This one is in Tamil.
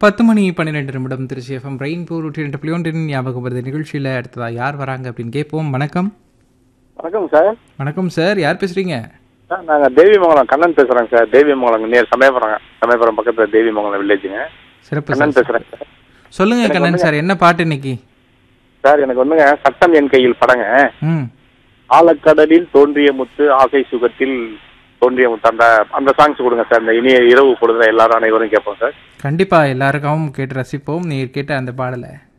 பத்து மணி பன்னிரெண்டு நிமிடம் திருச்சி எஃப்எம் ரெயின்போ நூற்றி ரெண்டு புள்ளி ஒன்றின் ஞாபகம் வருது நிகழ்ச்சியில் அடுத்ததா யார் வராங்க அப்படின்னு கேட்போம் வணக்கம் வணக்கம் சார் வணக்கம் சார் யார் பேசுறீங்க சார் நாங்கள் தேவிமங்கலம் கண்ணன் பேசுகிறேங்க சார் தேவிமங்கலம் நேர் சமயபுரம் சமயபுரம் பக்கத்தில் தேவிமங்கலம் வில்லேஜுங்க சிறப்பு கண்ணன் சார் பேசுகிறேன் சார் சொல்லுங்க எனக்கு கண்ணன் சார் என்ன பாட்டு இன்னைக்கு சார் எனக்கு வந்துங்க சட்டம் என் கையில் படங்க ம் ஆழக்கடலில் தோன்றிய முத்து ஆசை சுகத்தில் தோன்றிய முத்து அந்த அந்த சாங்ஸ் கொடுங்க சார் இந்த இனிய இரவு பொழுதுல எல்லாரும் அனைவரும் கேட்போம் சார் கண்டிப்பா எல்லாருக்காகவும் கேட்டு ரசிப்போம் நீர் கேட்ட அந்த பாடலை